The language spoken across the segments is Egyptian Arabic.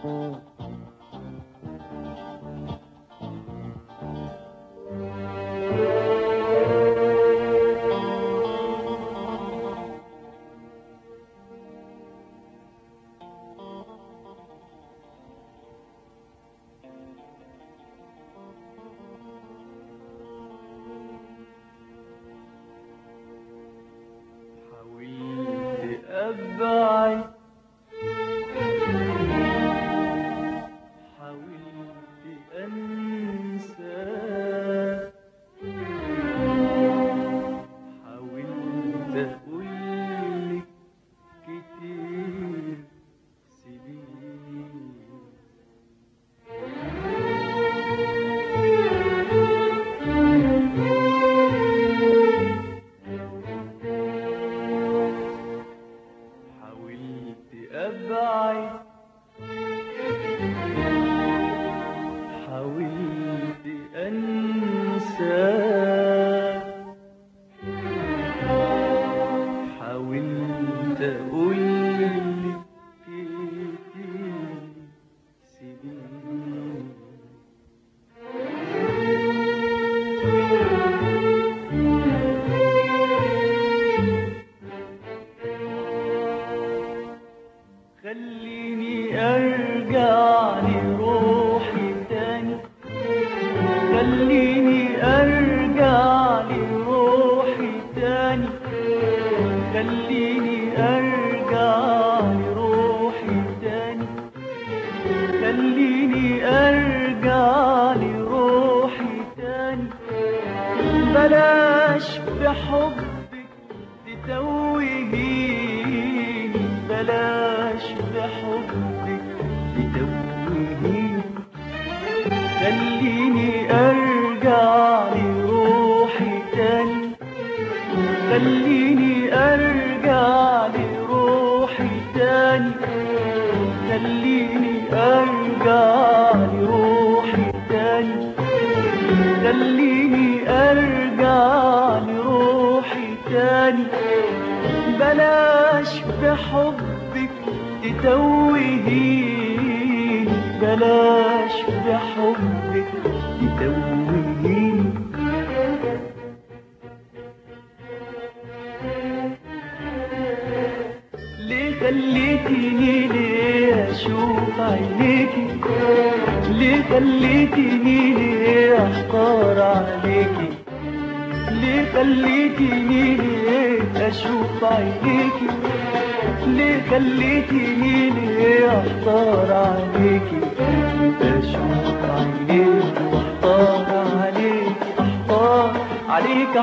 حاولت أبعد حاولت أنسى حاولت أقولك كتير سيبيني حاولت أبعد حاولت أنسى حاولت أقولك كتير سيبيني خليني ارجع لروحي تاني خليني ارجع لروحي تاني خليني ارجع لروحي تاني خليني ارجع لروحي تاني بلاش بحبك تتوهيني بلاش بحبك تتوهيني خليني ارجع لروحي تاني خليني ارجع لروحي تاني خليني ارجع لروحي تاني خليني ارجع لروحي تاني بلاش بحبك تتوهيني بلاش بحبك تتوهيني ليه خليتيني ليه اشوف عينيكي ليه خليتيني ليه احقار عليكي ليه خليتيني ليه اشوف عينيكي ليه خليتيني ليه احتار عليكي اشوف عينيكي واحتار عليكي احتار عليك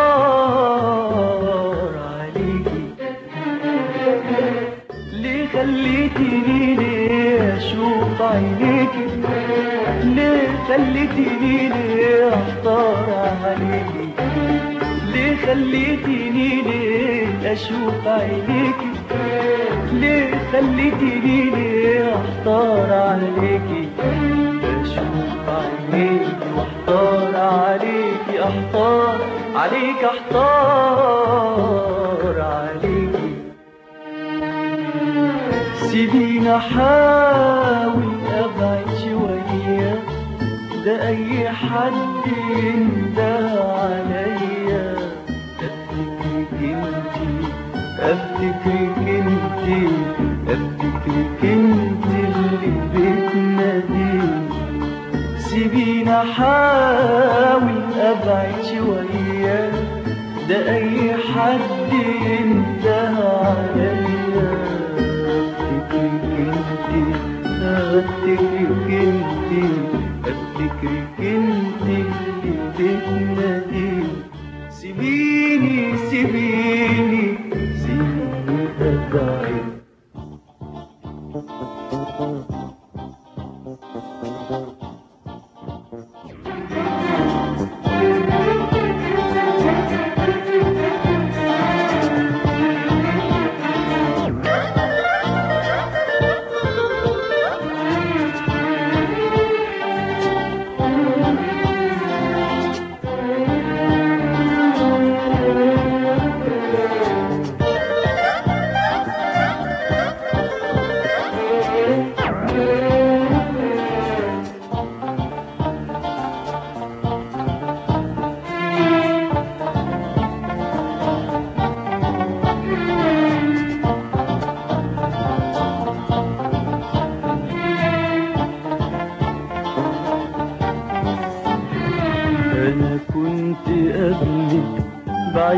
احتار عليكي ليه خليتيني ليه اشوف عينيكي ليه خليتيني ليه احتار عليكي ليه خليتيني ليه اشوف عينيكي ليه خليتيني ليه احتار عليكي بشوف عينيكي واحتار عليكي احتار عليك احتار عليكي سيبيني احاول ابعد شويه ده اي حد ينده عليا افتكرك انتي افتكرك انتي افتكرك انتي اللي بتناديني سيبيني احاول ابعد شويه ده اي حد ينده عليا افتكرك انتي افتكرك انتي افتكرك انتي اللي بتناديني سيبيني سيبيني سيبيني ابعد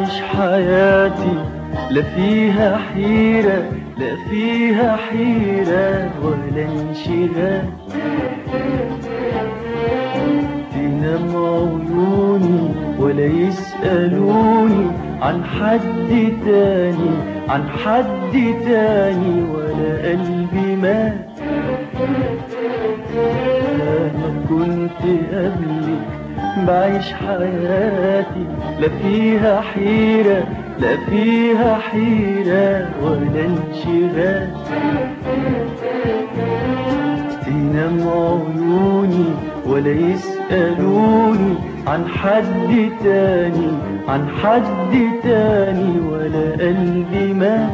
بعيش حياتي لا فيها حيرة لا فيها حيرة ولا انشغال تنام عيوني ولا يسألوني عن حد تاني عن حد تاني ولا قلبي مات أنا كنت قبلك بعيش حياتي لا فيها حيرة لا فيها حيرة ولا انشغال تنام عيوني ولا يسألوني عن حد تاني عن حد تاني ولا قلبي مات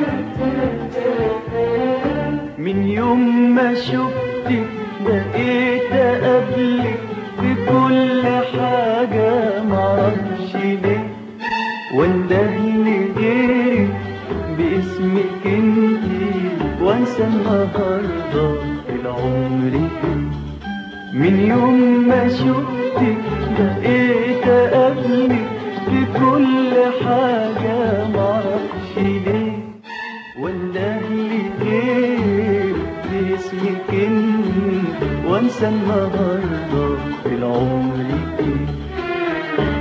من يوم ما شفتك بقيت أقابلك في كل حاجة معرفش ليه وانده لغيرك باسمك انتي وانسى النهارده العمر من يوم ما شفتك بقيت اقابلك في كل حاجة معرفش ليه وانده لغيرك باسمك انت وانسى النهارده العمر ايه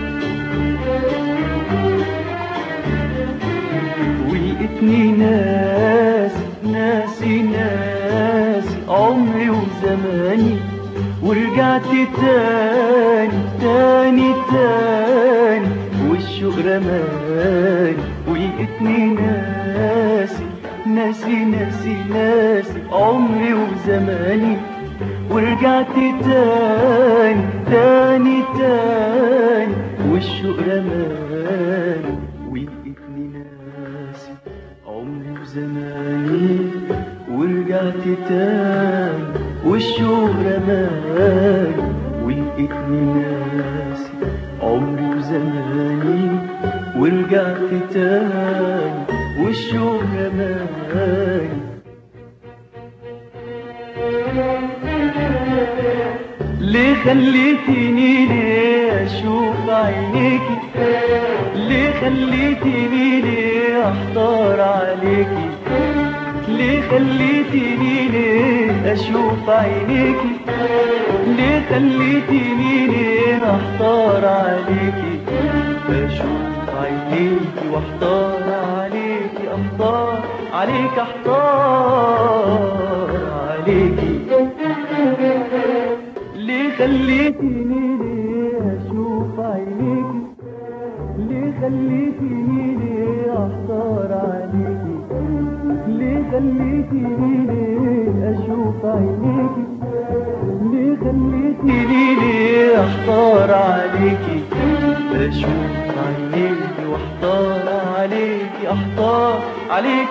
ولقيتني ناس ناسي ناسي عمري وزماني ورجعت تاني تاني تاني والشوق رماني ولقيتني ناسي ناسي ناسي ناسي عمري وزماني ورجعت تاني تاني تاني والشوق رماني ولقيتني ناسي عمري وزماني ورجعت تاني والشوق رماني ولقيتني ناسي عمري وزماني ورجعت تاني والشوق رماني ليه خليتني ليه اشوف عينيكي ليه خليتني ليه احتار عليكي ليه خليتني ليه اشوف عينيكي ليه خليتني ليه احتار عليكي اشوف عينيكي واحتار عليكي احتار عليك احتار عليكي ليه خليتني ليه اشوف عينيكي ليه خليتني ليه احتار عليكي ليه خليتني ليه اشوف عينيكي ليه خليتني ليه احتار عليكي اشوف عينيكي واحتار عليكي احتار عليك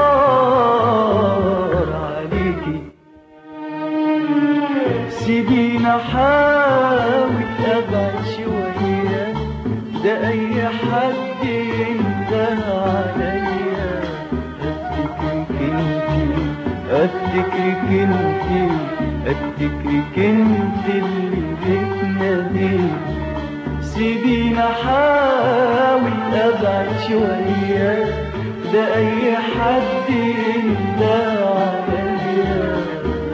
احتار عليكي سيبيني احاول ابعد شويه ده اي حد انتهى عليا افتكرك انتي افتكرك انتي افتكرك انت اللي بتنادي سيبيني احاول ابعد شويه ده اي حد انتهى عليا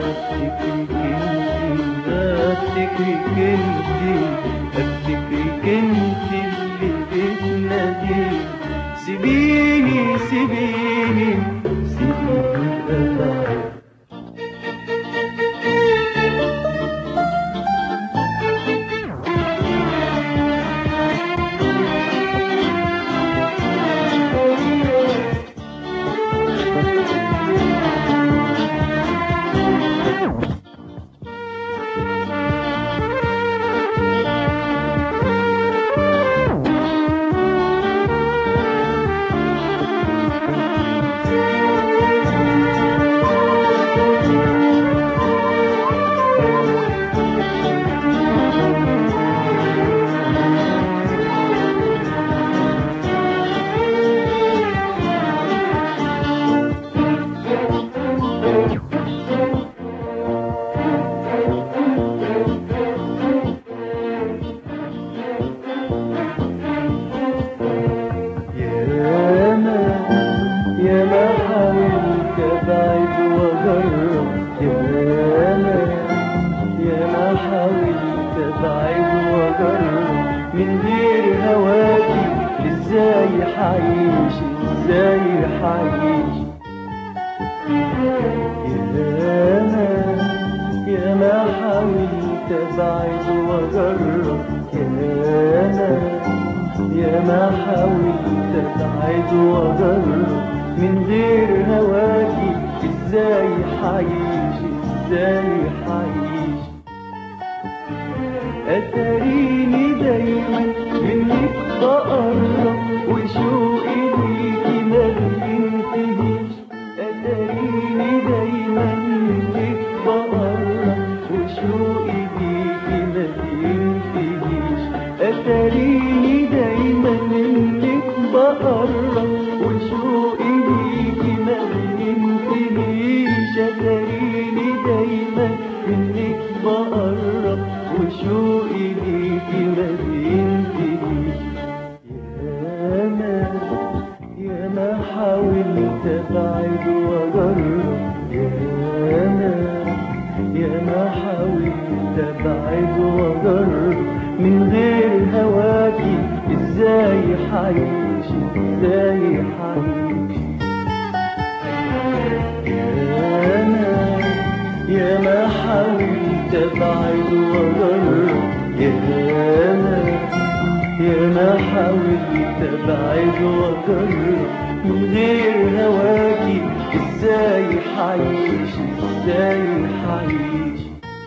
افتكرك انتي افتكرك انتي اللي بتنادي سيبيني سيبيني سيبيني ابعد ازاي حعيش ازاي حعيش يا ما يا ما حاولت ابعد واجرب يا ما يا ما حاولت ابعد واجرب من غير هواكي ازاي حعيش ازاي حعيش اتريني دايما منك بقرب وشوقي ليكي ما بينتهيش اتريني دايما منك بقرب وشوقي ليكي ما بينتهيش اتريني دايما منك بقرب وشوقي ليكي ما بينتهيش اتريني دايما منك بقرب وشوقي ليكي ما بينتهيش يا ما يا ما حاولت ابعد واجرب يا ما يا ما حاولت ابعد واجرب من غير هواكي ازاي حعيش ازاي حعيش يا ما يا ما حاولت ابعد واجرب يا ما يا ما حاولت ابعد واجرب من غير هواكي ازاي حعيش ازاي حعيش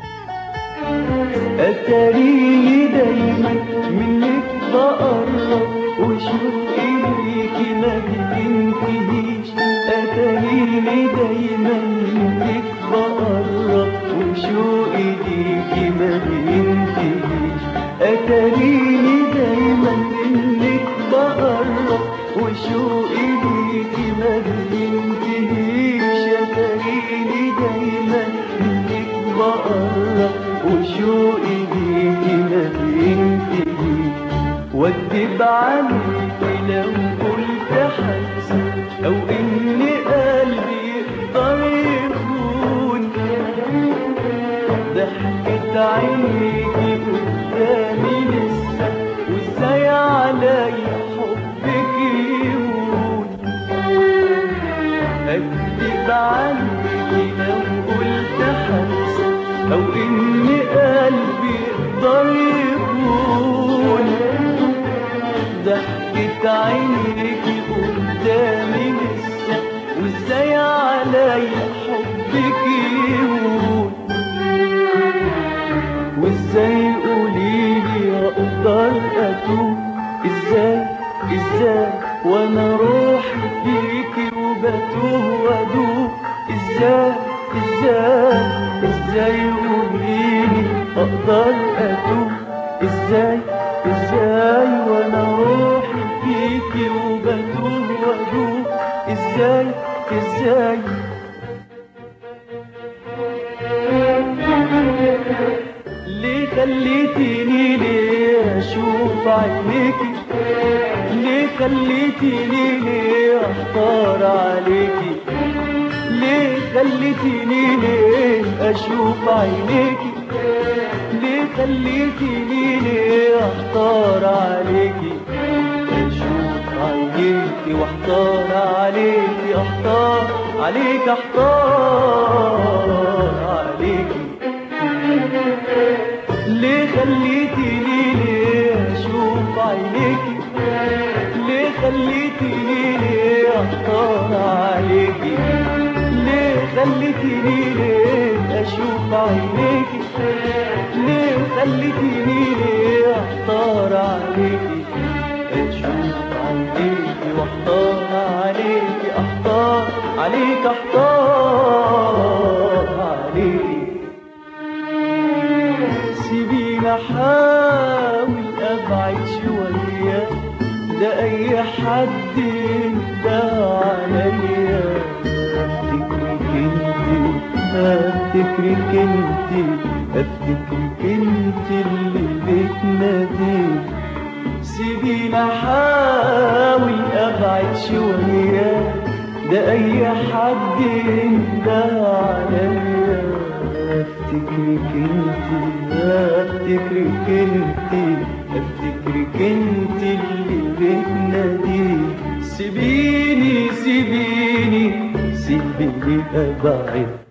اتريني دايما منك بقرب وشوقي ليكي ما بينتهيش اتريني دايما منك بقرب وشوقي ليكي ما بينتهيش اتريني دايما منك بقرب وشوقي ليكي ما بينتهيش اتريني دايما منك بقرب وشوقي ليكي ما بينتهيش واكدب عليكي لو قلت حاسس او ان قلبي يقدر يخون ضحكت عينيكي قدامي لسه وازاي عليا حبك يهون اكدب عليكي لو قلت حاسس او ان قلبي يقدر يخون ضحكت عينيكي قدامي لسه وازاي عليا حبك يهون وازاي قوليلي اقدر اتوب ازاي ازاي وانا روحي فيكي وبتوه وادوب ازاي ازاي ازاي قوليلي اقدر اتوب ازاي ازاي وانا روحي فيكي وبتوه وادوب ازاي ازاي ليه خليتيني ليه اشوف عينيكي ليه خليتيني ليه احتار عليكي ليه خليتيني ليه اشوف عينيكي ليه خليتيني ليه احتار عليكي اشوف عينيكي واحتار عليكي احتار عليك احتار عليكي ليه خليتيني ليه اشوف عينيكي ليه خليتيني ليه احتار عليكي ليه خليتيني ليه اشوف عينيكي ليه خليتيني ليه احتار عليكي اشوف عينيكي واحتار عليكي احتار عليك احتار عليكي سيبيني احاول ابعد شوية ده اي حد ده عليا افتكرك انت افتكرك انت اللي بتناديك سيبيني احاول ابعد شوية ده اي حد ينده عليا افتكرك انت افتكرك انت افتكرك انت اللي بتنادي سيبيني سيبيني سيبيني ابعد